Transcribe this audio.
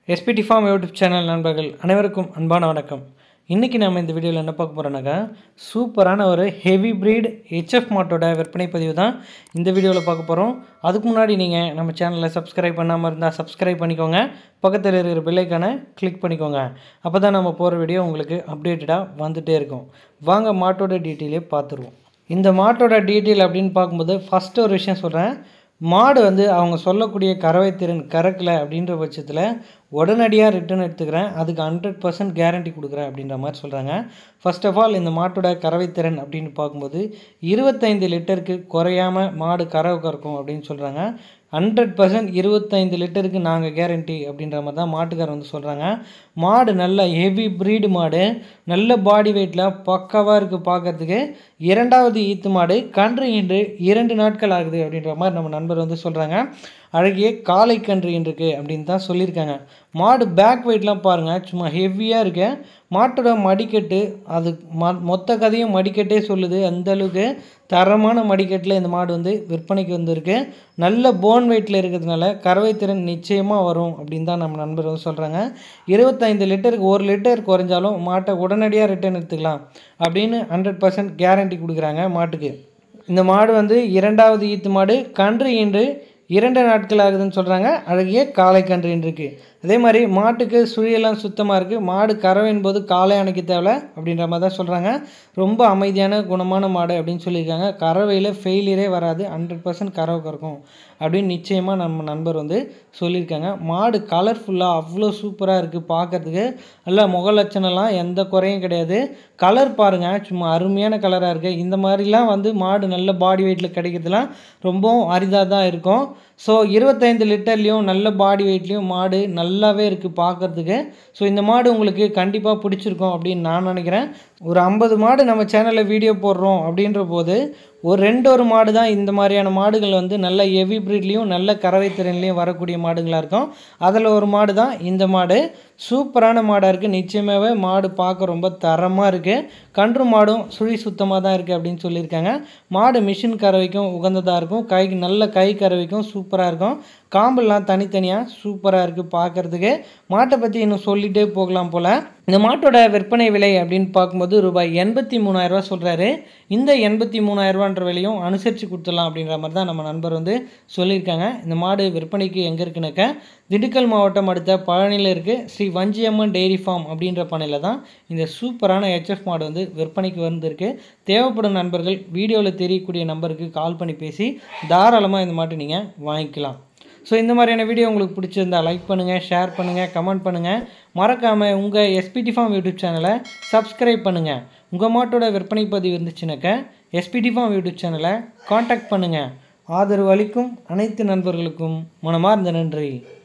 SPD farm YouTube channel நண்பர்கள் அனைவருக்கும் அன்பான வணக்கம் இன்றைக்கி நம்ம இந்த வீடியோவில் என்ன பார்க்க போகிறோன்னாக்கா சூப்பரான ஒரு ஹெவி பிரீட் ஹெச்எஃப் மாட்டோட விற்பனை பதிவு தான் இந்த வீடியோவில் பார்க்க போகிறோம் அதுக்கு முன்னாடி நீங்கள் நம்ம சேனலை சப்ஸ்கிரைப் பண்ணாமல் இருந்தால் சப்ஸ்கிரைப் பண்ணிக்கோங்க பக்கத்தில் இருக்கிற பெல்லைக்கான கிளிக் பண்ணிக்கோங்க அப்போ தான் நம்ம போகிற வீடியோ உங்களுக்கு அப்டேட்டடாக வந்துகிட்டே இருக்கும் வாங்க மாட்டோட டீட்டெயிலே பார்த்துருவோம் இந்த மாட்டோட டீட்டெயில் அப்படின்னு பார்க்கும்போது ஃபஸ்ட்டு ஒரு விஷயம் சொல்கிறேன் மாடு வந்து அவங்க சொல்லக்கூடிய கறவை திறன் கறக்கலை அப்படின்ற பட்சத்தில் உடனடியாக ரிட்டர்ன் எடுத்துக்கிறேன் அதுக்கு ஹண்ட்ரட் பர்சன்ட் கேரண்டி கொடுக்குறேன் அப்படின்ற மாதிரி சொல்கிறாங்க ஃபர்ஸ்ட் ஆஃப் ஆல் இந்த மாட்டோட கறவை திறன் அப்படின்னு பார்க்கும்போது இருபத்தைந்து லிட்டருக்கு குறையாமல் மாடு கறவை கறக்கும் அப்படின்னு சொல்கிறாங்க ஹண்ட்ரட் பர்சன்ட் இருபத்தைந்து லிட்டருக்கு நாங்கள் கேரண்டி அப்படின்ற மாதிரி தான் மாட்டுக்காரர் வந்து சொல்கிறாங்க மாடு நல்ல ஹெவி ப்ரீடு மாடு நல்ல பாடி வெயிட்டில் பக்காவாக இருக்குது பார்க்கறதுக்கு இரண்டாவது ஈத்து மாடு கன்று இன்று இரண்டு நாட்கள் ஆகுது அப்படின்ற மாதிரி நம்ம நண்பர் வந்து சொல்கிறாங்க அழகிய காளை கன்று இருக்குது அப்படின்னு தான் சொல்லியிருக்காங்க மாடு பேக் வெயிட்லாம் பாருங்கள் சும்மா ஹெவியாக இருக்கு மாட்டோட மடிக்கட்டு அது ம மொத்த கதையும் மடிக்கட்டே சொல்லுது அந்த அளவுக்கு தரமான மடிக்கட்டில் இந்த மாடு வந்து விற்பனைக்கு வந்திருக்கு நல்ல போன் வெயிட்டில் இருக்கிறதுனால கறவை திறன் நிச்சயமாக வரும் அப்படின்னு தான் நம்ம நண்பர் வந்து சொல்கிறாங்க இருபத்தைந்து லிட்டருக்கு ஒரு லிட்டர் குறைஞ்சாலும் மாட்டை உடனடியாக ரிட்டர்ன் எடுத்துக்கலாம் அப்படின்னு ஹண்ட்ரட் பர்சன்ட் கேரண்டி கொடுக்குறாங்க மாட்டுக்கு இந்த மாடு வந்து இரண்டாவது ஈத்து மாடு கன்று ஈன்று இரண்டு நாட்கள் ஆகுதுன்னு சொல்கிறாங்க அழகிய காளை கன்றுன்னு இருக்குது அதே மாதிரி மாட்டுக்கு சுழியெல்லாம் சுத்தமாக இருக்குது மாடு கறவையின் போது காலை அணைக்க தேவை அப்படின்ற மாதிரி தான் சொல்கிறாங்க ரொம்ப அமைதியான குணமான மாடு அப்படின்னு சொல்லியிருக்காங்க கறவையில் ஃபெயிலியரே வராது ஹண்ட்ரட் பர்சன்ட் கறவை கறக்கும் அப்படின்னு நிச்சயமாக நம்ம நண்பர் வந்து சொல்லியிருக்காங்க மாடு கலர்ஃபுல்லாக அவ்வளோ சூப்பராக இருக்குது பார்க்கறதுக்கு நல்லா முக லட்சணம்லாம் எந்த குறையும் கிடையாது கலர் பாருங்கள் சும்மா அருமையான கலராக இருக்குது இந்த மாதிரிலாம் வந்து மாடு நல்ல பாடி வெயிட்டில் கிடைக்கிறதுலாம் ரொம்பவும் அரிதாக தான் இருக்கும் ஸோ இருபத்தைந்து லிட்டர்லேயும் நல்ல பாடி வெயிட்லேயும் மாடு நல்லாவே இருக்குது பார்க்குறதுக்கு ஸோ இந்த மாடு உங்களுக்கு கண்டிப்பாக பிடிச்சிருக்கும் அப்படின்னு நான் நினைக்கிறேன் ஒரு ஐம்பது மாடு நம்ம சேனலில் வீடியோ போடுறோம் அப்படின்ற போது ஒரு ரெண்டு ஒரு மாடு தான் இந்த மாதிரியான மாடுகள் வந்து நல்ல ஹெவி ப்ரீட்லேயும் நல்ல கறவை திறன்லேயும் வரக்கூடிய மாடுகளாக இருக்கும் அதில் ஒரு மாடு தான் இந்த மாடு சூப்பரான மாடாக இருக்குது நிச்சயமாகவே மாடு பார்க்க ரொம்ப தரமாக இருக்குது கன்று மாடும் சுழி சுத்தமாக தான் இருக்குது அப்படின்னு சொல்லியிருக்காங்க மாடு மிஷின் கறவைக்கும் உகந்ததாக இருக்கும் கைக்கு நல்ல கை கறவைக்கும் சூப்பராக இருக்கும் காம்பெல்லாம் தனித்தனியாக சூப்பராக இருக்குது பார்க்குறதுக்கு மாட்டை பற்றி இன்னும் சொல்லிகிட்டே போகலாம் போல் இந்த மாட்டோட விற்பனை விலை அப்படின்னு பார்க்கும்போது ரூபாய் எண்பத்தி மூணாயிரரூவா சொல்கிறாரு இந்த எண்பத்தி மூணாயிரரூவான்ற விலையும் அனுசரித்து கொடுத்துடலாம் அப்படின்ற மாதிரி தான் நம்ம நண்பர் வந்து சொல்லியிருக்காங்க இந்த மாடு விற்பனைக்கு எங்கே இருக்குனாக்க திண்டுக்கல் மாவட்டம் அடுத்த பழனியில் இருக்குது ஸ்ரீ வஞ்சியம்மன் டெய்ரி ஃபார்ம் அப்படின்ற பண்ணையில் தான் இந்த சூப்பரான ஹெச்எஃப் மாடு வந்து விற்பனைக்கு வந்திருக்கு தேவைப்படும் நண்பர்கள் வீடியோவில் தெரியக்கூடிய நம்பருக்கு கால் பண்ணி பேசி தாராளமாக இந்த மாட்டை நீங்கள் வாங்கிக்கலாம் ஸோ இந்த மாதிரியான வீடியோ உங்களுக்கு பிடிச்சிருந்தா லைக் பண்ணுங்கள் ஷேர் பண்ணுங்கள் கமெண்ட் பண்ணுங்கள் மறக்காமல் உங்கள் எஸ்பிடி ஃபார்ம் யூடியூப் சேனலை சப்ஸ்கிரைப் பண்ணுங்கள் உங்கள் மாட்டோட விற்பனை பதிவு இருந்துச்சுனாக்க எஸ்பிடி ஃபார்ம் யூடியூப் சேனலை காண்டாக்ட் பண்ணுங்கள் ஆதரவு அளிக்கும் அனைத்து நண்பர்களுக்கும் மனமார்ந்த நன்றி